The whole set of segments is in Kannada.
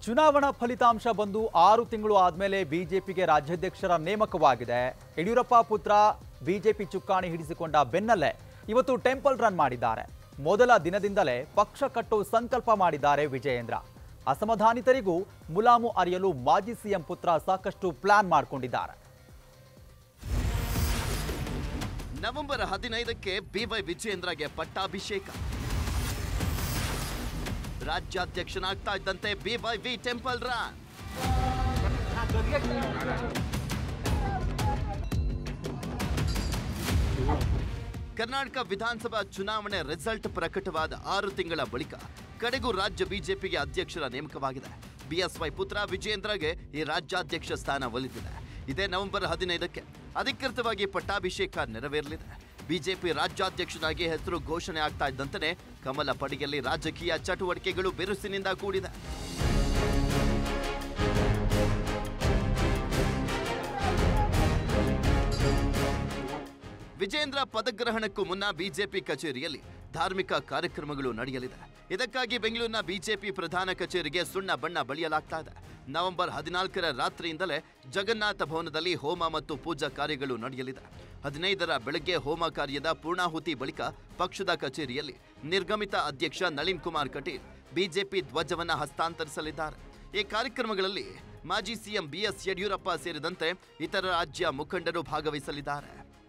ಚುನಾವಣಾ ಫಲಿತಾಂಶ ಬಂದು ಆರು ತಿಂಗಳು ಆದ್ಮೇಲೆ ಬಿಜೆಪಿಗೆ ರಾಜ್ಯಾಧ್ಯಕ್ಷರ ನೇಮಕವಾಗಿದೆ ಯಡಿಯೂರಪ್ಪ ಪುತ್ರ ಬಿಜೆಪಿ ಚುಕ್ಕಾಣಿ ಹಿಡಿಸಿಕೊಂಡ ಬೆನ್ನಲ್ಲೇ ಇವತ್ತು ಟೆಂಪಲ್ ರನ್ ಮಾಡಿದ್ದಾರೆ ಮೊದಲ ದಿನದಿಂದಲೇ ಪಕ್ಷ ಕಟ್ಟೋ ಸಂಕಲ್ಪ ಮಾಡಿದ್ದಾರೆ ವಿಜಯೇಂದ್ರ ಅಸಮಾಧಾನಿತರಿಗೂ ಮುಲಾಮು ಅರಿಯಲು ಮಾಜಿ ಸಿಎಂ ಪುತ್ರ ಸಾಕಷ್ಟು ಪ್ಲಾನ್ ಮಾಡಿಕೊಂಡಿದ್ದಾರೆ ನವೆಂಬರ್ ಹದಿನೈದಕ್ಕೆ ಬಿವೈ ವಿಜಯೇಂದ್ರಗೆ ಪಟ್ಟಾಭಿಷೇಕ ರಾಜ್ಯಾಧ್ಯಕ್ಷನಾಗ್ತಾ ಇದ್ದಂತೆ ಬಿವೈ ವಿ ಟೆಂಪಲ್ ರನ್ ಕರ್ನಾಟಕ ವಿಧಾನಸಭಾ ಚುನಾವಣೆ ರಿಸಲ್ಟ್ ಪ್ರಕಟವಾದ ಆರು ತಿಂಗಳ ಬಳಿಕ ಕಡೆಗೂ ರಾಜ್ಯ ಬಿಜೆಪಿಗೆ ಅಧ್ಯಕ್ಷರ ನೇಮಕವಾಗಿದೆ ಬಿಎಸ್ವೈ ಪುತ್ರ ವಿಜಯೇಂದ್ರಗೆ ಈ ರಾಜ್ಯಾಧ್ಯಕ್ಷ ಸ್ಥಾನ ಒಲಿದಿದೆ ಇದೇ ನವೆಂಬರ್ ಹದಿನೈದಕ್ಕೆ ಅಧಿಕೃತವಾಗಿ ಪಟ್ಟಾಭಿಷೇಕ ನೆರವೇರಲಿದೆ ಬಿಜೆಪಿ ರಾಜ್ಯಾಧ್ಯಕ್ಷನಾಗಿ ಹೆಸರು ಘೋಷಣೆ ಆಗ್ತಾ ಇದ್ದಂತೆಯೇ ಕಮಲ ಪಡಿಯಲ್ಲಿ ರಾಜಕೀಯ ಚಟುವಟಿಕೆಗಳು ಬಿರುಸಿನಿಂದ ಕೂಡಿದೆ ವಿಜೇಂದ್ರ ಪದಗ್ರಹಣಕ್ಕೂ ಮುನ್ನ ಬಿಜೆಪಿ ಕಚೇರಿಯಲ್ಲಿ ಧಾರ್ಮಿಕ ಕಾರ್ಯಕ್ರಮಗಳು ನಡೆಯಲಿದೆ ಇದಕ್ಕಾಗಿ ಬೆಂಗಳೂರಿನ ಬಿಜೆಪಿ ಪ್ರಧಾನ ಕಚೇರಿಗೆ ಸುಣ್ಣ ಬಣ್ಣ ಬಳಿಯಲಾಗ್ತಾ ಇದೆ ನವೆಂಬರ್ ಹದಿನಾಲ್ಕರ ರಾತ್ರಿಯಿಂದಲೇ ಜಗನ್ನಾಥ ಭವನದಲ್ಲಿ ಹೋಮ ಮತ್ತು ಪೂಜಾ ಕಾರ್ಯಗಳು ನಡೆಯಲಿದೆ ಹದಿನೈದರ ಬೆಳಗ್ಗೆ ಹೋಮ ಕಾರ್ಯದ ಪೂರ್ಣಾಹುತಿ ಬಳಿಕ ಪಕ್ಷದ ಕಚೇರಿಯಲ್ಲಿ ನಿರ್ಗಮಿತ ಅಧ್ಯಕ್ಷ ನಳಿನ್ ಕುಮಾರ್ ಕಟೀಲ್ ಬಿಜೆಪಿ ಧ್ವಜವನ್ನ ಹಸ್ತಾಂತರಿಸಲಿದ್ದಾರೆ ಈ ಕಾರ್ಯಕ್ರಮಗಳಲ್ಲಿ ಮಾಜಿ ಸಿಎಂ ಬಿಎಸ್ ಯಡಿಯೂರಪ್ಪ ಸೇರಿದಂತೆ ಇತರ ರಾಜ್ಯ ಮುಖಂಡರು ಭಾಗವಹಿಸಲಿದ್ದಾರೆ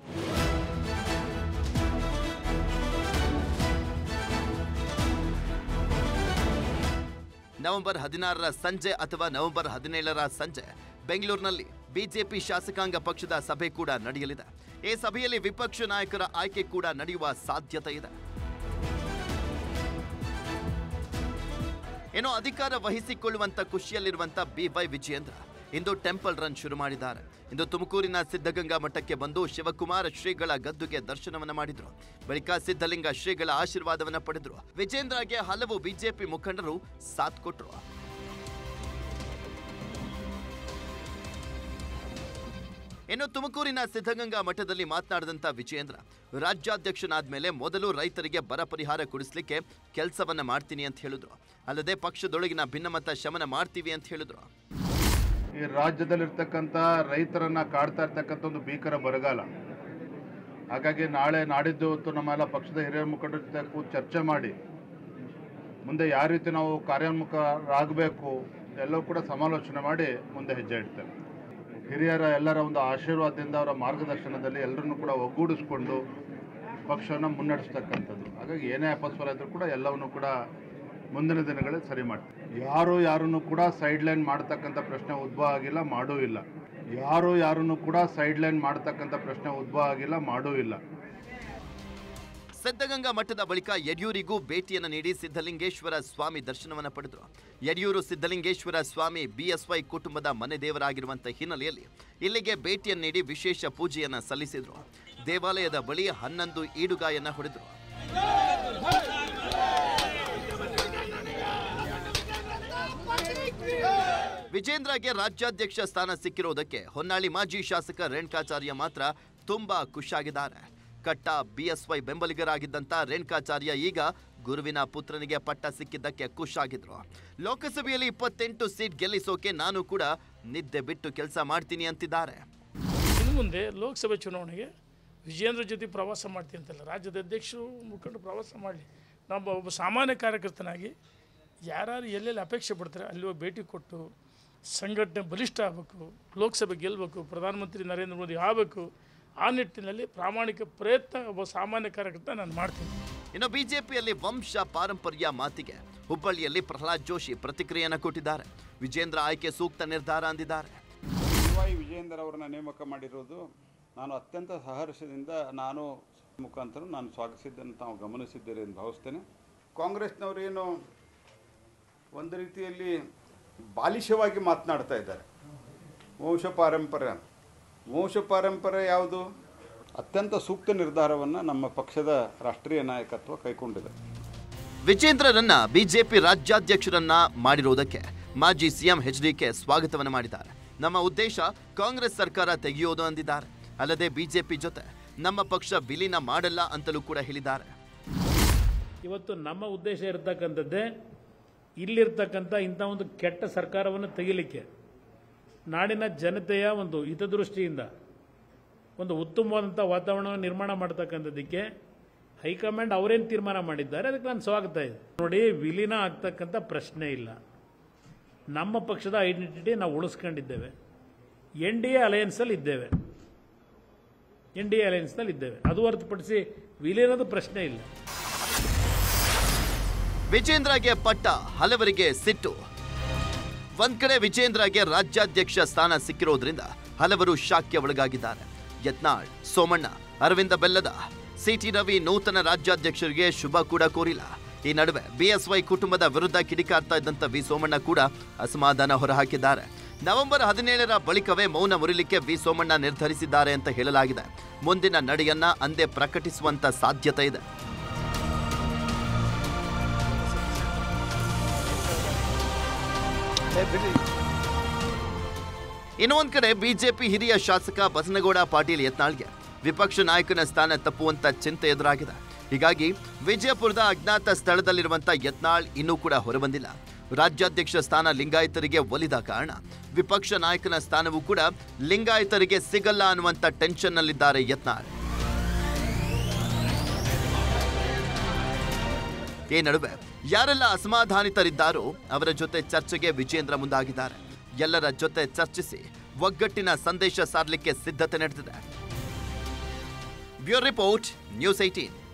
ನವೆಂಬರ್ ಹದಿನಾರರ ಸಂಜೆ ಅಥವಾ ನವೆಂಬರ್ ಹದಿನೇಳರ ಸಂಜೆ ಬೆಂಗಳೂರಿನಲ್ಲಿ ಬಿಜೆಪಿ ಶಾಸಕಾಂಗ ಪಕ್ಷದ ಸಭೆ ಕೂಡ ನಡೆಯಲಿದೆ ಈ ಸಭೆಯಲ್ಲಿ ವಿಪಕ್ಷ ನಾಯಕರ ಆಯ್ಕೆ ಕೂಡ ನಡೆಯುವ ಸಾಧ್ಯತೆ ಇದೆ ಏನೋ ಅಧಿಕಾರ ವಹಿಸಿಕೊಳ್ಳುವಂತ ಖುಷಿಯಲ್ಲಿರುವಂತ ಬಿವೈ ವಿಜಯೇಂದ್ರ ಇಂದು ಟೆಂಪಲ್ ರನ್ ಶುರು ಮಾಡಿದ್ದಾರೆ ಇಂದು ತುಮಕೂರಿನ ಸಿದ್ಧಗಂಗಾ ಮಠಕ್ಕೆ ಬಂದು ಶಿವಕುಮಾರ ಶ್ರೀಗಳ ಗದ್ದುಗೆ ದರ್ಶನವನ್ನ ಮಾಡಿದ್ರು ಬಳಿಕ ಸಿದ್ಧಲಿಂಗ ಶ್ರೀಗಳ ಆಶೀರ್ವಾದವನ್ನ ಪಡೆದ್ರು ವಿಜೇಂದ್ರಗೆ ಹಲವು ಬಿಜೆಪಿ ಮುಖಂಡರು ಸಾಥ್ ಕೊಟ್ರು ಇನ್ನು ತುಮಕೂರಿನ ಸಿದ್ಧಗಂಗಾ ಮಠದಲ್ಲಿ ಮಾತನಾಡಿದಂತ ವಿಜಯೇಂದ್ರ ರಾಜ್ಯಾಧ್ಯಕ್ಷನಾದ್ಮೇಲೆ ಮೊದಲು ರೈತರಿಗೆ ಬರ ಪರಿಹಾರ ಕೊಡಿಸ್ಲಿಕ್ಕೆ ಕೆಲಸವನ್ನ ಮಾಡ್ತೀನಿ ಅಂತ ಹೇಳಿದ್ರು ಅಲ್ಲದೆ ಪಕ್ಷದೊಳಗಿನ ಭಿನ್ನಮತ ಶಮನ ಮಾಡ್ತೀವಿ ಅಂತ ಹೇಳಿದ್ರು ಈ ರಾಜ್ಯದಲ್ಲಿರ್ತಕ್ಕಂಥ ರೈತರನ್ನ ಕಾಡ್ತಾ ಇರ್ತಕ್ಕಂಥ ಒಂದು ಭೀಕರ ಬರಗಾಲ ಹಾಗಾಗಿ ನಾಳೆ ನಾಡಿದ್ದು ಹೊತ್ತು ನಮ್ಮೆಲ್ಲ ಪಕ್ಷದ ಹಿರಿಯ ಮುಖಂಡರ ಜೊತೆ ಕೂತು ಚರ್ಚೆ ಮಾಡಿ ಮುಂದೆ ಯಾವ ರೀತಿ ನಾವು ಕಾರ್ಯೋನ್ಮುಖರಾಗಬೇಕು ಎಲ್ಲವೂ ಕೂಡ ಸಮಾಲೋಚನೆ ಮಾಡಿ ಮುಂದೆ ಹೆಜ್ಜೆ ಇಡ್ತೇವೆ ಹಿರಿಯರ ಎಲ್ಲರ ಒಂದು ಆಶೀರ್ವಾದದಿಂದ ಅವರ ಮಾರ್ಗದರ್ಶನದಲ್ಲಿ ಎಲ್ಲರನ್ನೂ ಕೂಡ ಒಗ್ಗೂಡಿಸ್ಕೊಂಡು ಪಕ್ಷವನ್ನು ಮುನ್ನಡೆಸ್ತಕ್ಕಂಥದ್ದು ಹಾಗಾಗಿ ಏನೇ ಅಪಸ್ವರ ಇದ್ರೂ ಕೂಡ ಎಲ್ಲವನ್ನು ಕೂಡ ಮುಂದಿನ ದಿನಗಳಲ್ಲಿ ಸರಿ ಮಾಡ್ತೀವಿ ಯಾರು ಯಾರನ್ನು ಕೂಡ ಸೈಡ್ ಲೈನ್ ಮಾಡ್ತಕ್ಕಂಥ ಪ್ರಶ್ನೆ ಉದ್ಭವ ಆಗಿಲ್ಲ ಮಾಡೂ ಇಲ್ಲ ಯಾರು ಯಾರನ್ನು ಕೂಡ ಸೈಡ್ ಲೈನ್ ಮಾಡ್ತಕ್ಕಂಥ ಪ್ರಶ್ನೆ ಉದ್ಭವ ಆಗಿಲ್ಲ ಮಾಡೂ ಇಲ್ಲ ಸಿದ್ಧಗಂಗಾ ಮಠದ ಬಳಿಕ ಯಡಿಯೂರಿಗೂ ಭೇಟಿಯನ್ನು ನೀಡಿ ಸಿದ್ಧಲಿಂಗೇಶ್ವರ ಸ್ವಾಮಿ ದರ್ಶನವನ್ನ ಪಡೆದರು ಯಡಿಯೂರು ಸಿದ್ಧಲಿಂಗೇಶ್ವರ ಸ್ವಾಮಿ ಬಿಎಸ್ವೈ ಕುಟುಂಬದ ಮನೆ ದೇವರಾಗಿರುವಂತಹ ಹಿನ್ನೆಲೆಯಲ್ಲಿ ಇಲ್ಲಿಗೆ ಭೇಟಿಯನ್ನು ನೀಡಿ ವಿಶೇಷ ಪೂಜೆಯನ್ನ ಸಲ್ಲಿಸಿದ್ರು ದೇವಾಲಯದ ಬಳಿ ಹನ್ನೊಂದು ಈಡುಗಾಯನ್ನ ಹೊಡೆದರು ವಿಜೇಂದ್ರಗೆ ರಾಜ್ಯಾಧ್ಯಕ್ಷ ಸ್ಥಾನ ಸಿಕ್ಕಿರುವುದಕ್ಕೆ ಹೊನ್ನಾಳಿ ಮಾಜಿ ಶಾಸಕ ರೇಣುಕಾಚಾರ್ಯ ಮಾತ್ರ ತುಂಬಾ ಖುಷಿಯಾಗಿದ್ದಾರೆ ಕಟ್ಟ ಬಿಎಸ್ವೈ ಬೆಂಬಲಿಗರಾಗಿದ್ದಂತ ರೇಣುಕಾಚಾರ್ಯ ಈಗ ಗುರುವಿನ ಪುತ್ರನಿಗೆ ಪಟ್ಟ ಸಿಕ್ಕಿದ್ದಕ್ಕೆ ಖುಷಿಯಾಗಿದ್ರು ಲೋಕಸಭೆಯಲ್ಲಿ ಇಪ್ಪತ್ತೆಂಟು ಸೀಟ್ ಗೆಲ್ಲಿಸೋಕೆ ನಾನು ಕೂಡ ನಿದ್ದೆ ಬಿಟ್ಟು ಕೆಲಸ ಮಾಡ್ತೀನಿ ಅಂತಿದ್ದಾರೆ ಇನ್ನು ಮುಂದೆ ಲೋಕಸಭೆ ಚುನಾವಣೆಗೆ ವಿಜೇಂದ್ರ ಜೊತೆ ಪ್ರವಾಸ ಮಾಡ್ತೀನಿ ಅಂತಲ್ಲ ರಾಜ್ಯದ ಅಧ್ಯಕ್ಷರು ಮುಖಂಡರು ಪ್ರವಾಸ ಮಾಡಲಿ ನಮ್ಮ ಒಬ್ಬ ಸಾಮಾನ್ಯ ಕಾರ್ಯಕರ್ತನಾಗಿ ಯಾರ್ಯಾರು ಎಲ್ಲೆಲ್ಲಿ ಅಪೇಕ್ಷೆ ಪಡ್ತಾರೆ ಅಲ್ಲಿ ಹೋಗಿ ಭೇಟಿ ಕೊಟ್ಟು ಸಂಘಟನೆ ಬಲಿಷ್ಠ ಆಗಬೇಕು ಲೋಕಸಭೆ ಗೆಲ್ಲಬೇಕು ಪ್ರಧಾನಮಂತ್ರಿ ನರೇಂದ್ರ ಮೋದಿ ಆಗಬೇಕು ಆ ನಿಟ್ಟಿನಲ್ಲಿ ಪ್ರಾಮಾಣಿಕ ಪ್ರಯತ್ನ ಒಬ್ಬ ಸಾಮಾನ್ಯ ಕಾರ್ಯಕರ್ತ ನಾನು ಮಾಡ್ತೀನಿ ಇನ್ನು ಬಿಜೆಪಿಯಲ್ಲಿ ವಂಶ ಪಾರಂಪರ್ಯ ಮಾತಿಗೆ ಹುಬ್ಬಳ್ಳಿಯಲ್ಲಿ ಪ್ರಹ್ಲಾದ್ ಜೋಶಿ ಪ್ರತಿಕ್ರಿಯೆಯನ್ನು ಕೊಟ್ಟಿದ್ದಾರೆ ವಿಜೇಂದ್ರ ಆಯ್ಕೆ ಸೂಕ್ತ ನಿರ್ಧಾರ ಅಂದಿದ್ದಾರೆ ವೈ ವಿಜೇಂದರ್ ಅವರನ್ನ ನೇಮಕ ಮಾಡಿರೋದು ನಾನು ಅತ್ಯಂತ ಸಹರ್ಷದಿಂದ ನಾನು ಮುಖಾಂತರ ನಾನು ಸ್ವಾಗತಿಸಿದ್ದನ್ನು ತಾವು ಗಮನಿಸಿದ್ದೀರಿ ಎಂದು ಭಾವಿಸ್ತೇನೆ ಕಾಂಗ್ರೆಸ್ನವರೇನು ಒಂದು ರೀತಿಯಲ್ಲಿ ಬಾಲಿಶವಾಗಿ ಮಾತನಾಡ್ತಾ ಇದ್ದಾರೆ ವಂಶ ಪಾರಂಪರ್ಯ ವಂಶ ಪಾರಂಪರ್ಯ ಯಾವುದು ಅತ್ಯಂತ ಸೂಕ್ತ ನಿರ್ಧಾರವನ್ನು ನಮ್ಮ ಪಕ್ಷದ ರಾಷ್ಟ್ರೀಯ ನಾಯಕತ್ವ ಕೈಗೊಂಡಿದೆ ವಿಜೇಂದ್ರರನ್ನ ಬಿಜೆಪಿ ರಾಜ್ಯಾಧ್ಯಕ್ಷರನ್ನ ಮಾಡಿರುವುದಕ್ಕೆ ಮಾಜಿ ಸಿಎಂ ಎಚ್ಡಿಕೆ ಸ್ವಾಗತವನ್ನು ಮಾಡಿದ್ದಾರೆ ನಮ್ಮ ಉದ್ದೇಶ ಕಾಂಗ್ರೆಸ್ ಸರ್ಕಾರ ತೆಗೆಯೋದು ಅಂದಿದ್ದಾರೆ ಅಲ್ಲದೆ ಬಿಜೆಪಿ ಜೊತೆ ನಮ್ಮ ಪಕ್ಷ ವಿಲೀನ ಮಾಡಲ್ಲ ಅಂತಲೂ ಕೂಡ ಹೇಳಿದ್ದಾರೆ ಇವತ್ತು ನಮ್ಮ ಉದ್ದೇಶ ಇರತಕ್ಕಂಥದ್ದೇ ಇಲ್ಲಿರ್ತಕ್ಕಂಥ ಇಂಥ ಒಂದು ಕೆಟ್ಟ ಸರ್ಕಾರವನ್ನು ತೆಗಿಲಿಕ್ಕೆ ನಾಡಿನ ಜನತೆಯ ಒಂದು ಹಿತದೃಷ್ಟಿಯಿಂದ ಒಂದು ಉತ್ತಮವಾದಂಥ ವಾತಾವರಣವನ್ನು ನಿರ್ಮಾಣ ಮಾಡ್ತಕ್ಕಂಥದ್ದಕ್ಕೆ ಹೈಕಮಾಂಡ್ ಅವರೇನು ತೀರ್ಮಾನ ಮಾಡಿದ್ದಾರೆ ಅದಕ್ಕೆ ನಾನು ಸ್ವಾಗತ ಇದೆ ನೋಡಿ ವಿಲೀನ ಆಗ್ತಕ್ಕಂಥ ಪ್ರಶ್ನೆ ಇಲ್ಲ ನಮ್ಮ ಪಕ್ಷದ ಐಡೆಂಟಿಟಿ ನಾವು ಉಳಿಸ್ಕೊಂಡಿದ್ದೇವೆ ಎನ್ ಡಿ ಎ ಅಲಯನ್ಸಲ್ಲಿ ಇದ್ದೇವೆ ಎನ್ ಡಿ ಎ ಅಲಯನ್ಸ್ನಲ್ಲಿ ಇದ್ದೇವೆ ಅದು ಹೊರತುಪಡಿಸಿ ವಿಲೀನದ ಪ್ರಶ್ನೆ ಇಲ್ಲ ವಿಜೇಂದ್ರಗೆ ಪಟ್ಟ ಹಲವರಿಗೆ ಸಿಟ್ಟು ಒಂದ್ ಕಡೆ ವಿಜೇಂದ್ರಗೆ ರಾಜ್ಯಾಧ್ಯಕ್ಷ ಸ್ಥಾನ ಸಿಕ್ಕಿರೋದ್ರಿಂದ ಹಲವರು ಶಾಕ್ಯ ಒಳಗಾಗಿದ್ದಾರೆ ಯತ್ನಾಳ್ ಸೋಮಣ್ಣ ಅರವಿಂದ ಬೆಲ್ಲದ ಸಿಟಿ ರವಿ ನೂತನ ರಾಜ್ಯಾಧ್ಯಕ್ಷರಿಗೆ ಶುಭ ಕೂಡ ಕೋರಿಲ್ಲ ಈ ನಡುವೆ ಬಿಎಸ್ವೈ ಕುಟುಂಬದ ವಿರುದ್ಧ ಕಿಡಿಕಾರ್ತಾ ಇದ್ದಂತ ವಿ ಸೋಮಣ್ಣ ಕೂಡ ಅಸಮಾಧಾನ ಹೊರಹಾಕಿದ್ದಾರೆ ನವೆಂಬರ್ ಹದಿನೇಳರ ಬಳಿಕವೇ ಮೌನ ಮುರಿಲಿಕ್ಕೆ ವಿ ಸೋಮಣ್ಣ ನಿರ್ಧರಿಸಿದ್ದಾರೆ ಅಂತ ಹೇಳಲಾಗಿದೆ ಮುಂದಿನ ನಡೆಯನ್ನ ಅಂದೇ ಪ್ರಕಟಿಸುವಂತ ಸಾಧ್ಯತೆ ಇದೆ ಇನ್ನು ಒಂದ್ ಕಡೆ ಬಿಜೆಪಿ ಹಿರಿಯ ಶಾಸಕ ಬಸನಗೌಡ ಪಾಟೀಲ್ ಯತ್ನಾಳ್ಗೆ ವಿಪಕ್ಷ ನಾಯಕನ ಸ್ಥಾನ ತಪ್ಪುವಂತ ಚಿಂತೆ ಎದುರಾಗಿದೆ ಹೀಗಾಗಿ ವಿಜಯಪುರದ ಅಜ್ಞಾತ ಸ್ಥಳದಲ್ಲಿರುವಂತ ಯತ್ನಾಳ್ ಇನ್ನೂ ಕೂಡ ಹೊರಬಂದಿಲ್ಲ ರಾಜ್ಯಾಧ್ಯಕ್ಷ ಸ್ಥಾನ ಲಿಂಗಾಯತರಿಗೆ ಒಲಿದ ಕಾರಣ ವಿಪಕ್ಷ ನಾಯಕನ ಸ್ಥಾನವೂ ಕೂಡ ಲಿಂಗಾಯತರಿಗೆ ಸಿಗಲ್ಲ ಅನ್ನುವಂತ ಟೆನ್ಷನ್ನಲ್ಲಿದ್ದಾರೆ ಯತ್ನಾಳ್ ಈ ನಡುವೆ ಯಾರೆಲ್ಲ ಅಸಮಾಧಾನಿತರಿದ್ದಾರೋ ಅವರ ಜೊತೆ ಚರ್ಚೆಗೆ ವಿಜೇಂದ್ರ ಮುಂದಾಗಿದ್ದಾರೆ ಎಲ್ಲರ ಜೊತೆ ಚರ್ಚಿಸಿ ಒಗ್ಗಟ್ಟಿನ ಸಂದೇಶ ಸಾರಲಿಕ್ಕೆ ಸಿದ್ಧತೆ ನಡೆದಿದೆ ಬ್ಯೂರೋ ರಿಪೋರ್ಟ್ ನ್ಯೂಸ್ ಏಟೀನ್